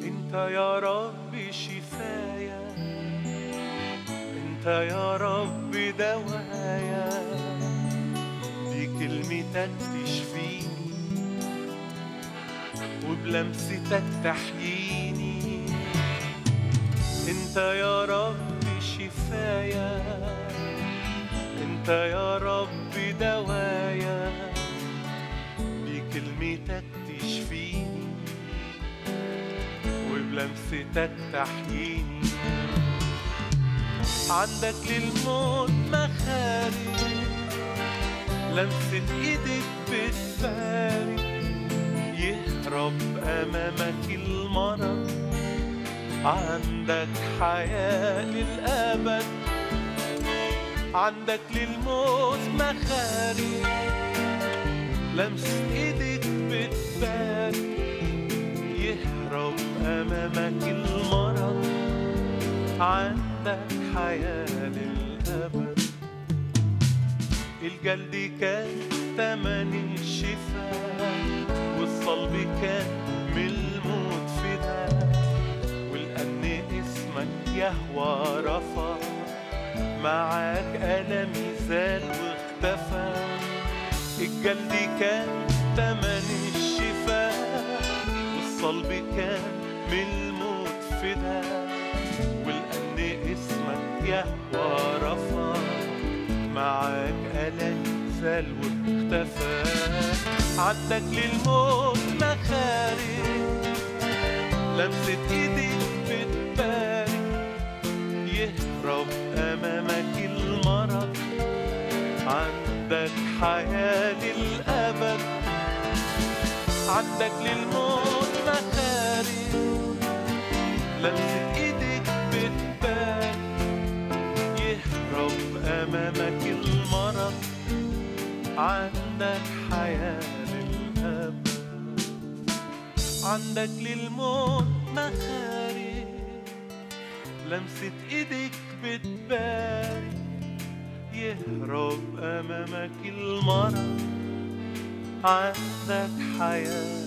انت يا رب شفايا انت يا رب دوايا دي كلمتك تشفيني وبلمستك تحييني انت يا رب شفايا انت يا رب دوايا بكلمتك تشفيني وبلمستك تحييني عندك للموت مخارج لمسة ايدك بتبارك يهرب امامك المرض عندك حياة للأبد عندك للموت مخارج لمسة ايدك بتبارك يهرب امامك المرض عندك حياة للأبد الجلد كان تمن الشفاء والصلب كان من الموت فداء ولأن اسمك يهوى رفع معاك ألمي زال واختفى الجلد كان تمن الشفاء والصلب كان من الموت فداء ولأن اسمك يهوى رفع معاك ألم زال واختفى عندك للموت مخارج لمسة ايدك بتبارك يهرب أمامك المرض عندك حياة للأبد عندك للموت مخارج لمسة ايدك بتبان يهرب امامك المرض عندك حياة للأبد عندك للموت مخارج لمسة ايدك بتبارك يهرب امامك المرض عندك حياه